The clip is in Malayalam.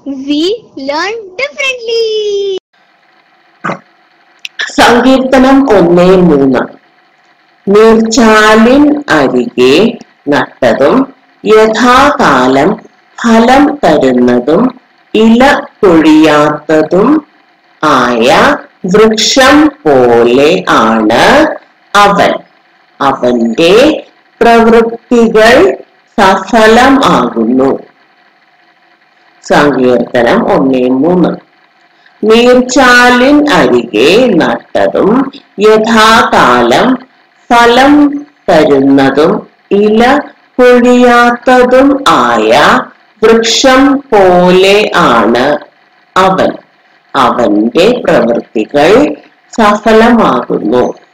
we learn differently. സങ്കീർത്തനം ഒന്നേ മൂന്ന് നീർച്ചാലിൻ അരികെ നട്ടതും യഥാകാലം ഫലം തരുന്നതും ഇല പൊഴിയാത്തതും ആയ വൃക്ഷം പോലെ ആണ് അവൻ അവന്റെ പ്രവൃത്തികൾ സഫലമാകുന്നു സങ്കീർത്തനം ഒന്നേ മൂന്ന് നീർച്ചാലിൻ അരികെ നട്ടതും യഥാകാലം ഫലം തരുന്നതും ഇല പൊഴിയാത്തതും ആയ വൃക്ഷം പോലെ ആണ് അവൻ അവന്റെ പ്രവൃത്തികൾ സഫലമാകുന്നു